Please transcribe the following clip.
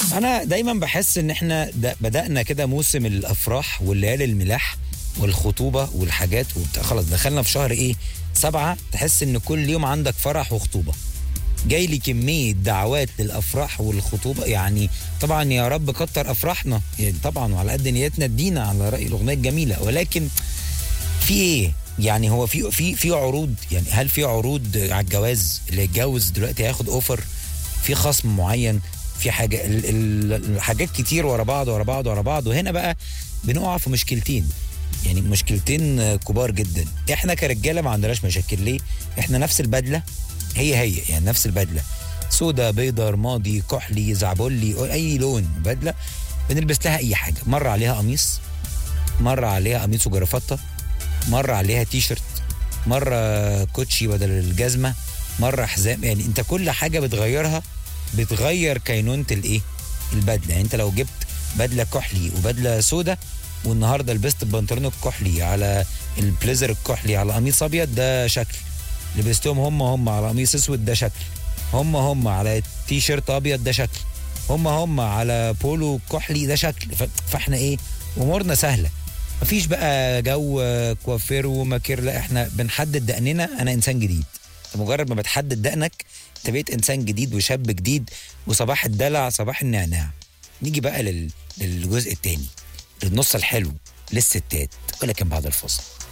انا دايما بحس ان احنا دا بدانا كده موسم الافراح والليالي الملاح والخطوبه والحاجات وبتاع خلاص دخلنا في شهر ايه سبعة تحس ان كل يوم عندك فرح وخطوبه جاي لي كميه دعوات للافراح والخطوبه يعني طبعا يا رب كتر افراحنا يعني طبعا وعلى قد نيتنا ادينا على راي الاغنيه الجميله ولكن في ايه يعني هو في في في عروض يعني هل في عروض على الجواز اللي يتجوز دلوقتي هياخد اوفر في خصم معين في حاجه ال- ال- الحاجات كتير ورا بعض ورا بعض ورا بعض وهنا بقى بنقع في مشكلتين يعني مشكلتين آه، كبار جدا احنا كرجاله ما عندناش مشاكل ليه احنا نفس البدله هي هي يعني نفس البدله سودا بيضة رمادي كحلي زعبولي اي لون بدله بنلبس لها اي حاجه مره عليها قميص مره عليها قميص وجرافطه مره عليها تي شيرت مره كوتشي بدل الجزمه مره حزام يعني انت كل حاجه بتغيرها بتغير كينونه الايه البدله يعني انت لو جبت بدله كحلي وبدله سودا والنهارده لبست البنطلون الكحلي على البليزر الكحلي على قميص ابيض ده شكل لبستهم هم هم على قميص اسود ده شكل هم هم على تي شيرت ابيض ده شكل هم هم على بولو كحلي ده شكل ف- فاحنا ايه امورنا سهله مفيش بقى جو كوافير وماكير لا احنا بنحدد دقننا انا انسان جديد انت مجرد ما بتحدد دقنك انت بقيت انسان جديد وشاب جديد وصباح الدلع صباح النعناع نيجي بقى لل... للجزء الثاني للنص الحلو للستات ولكن بعد الفاصل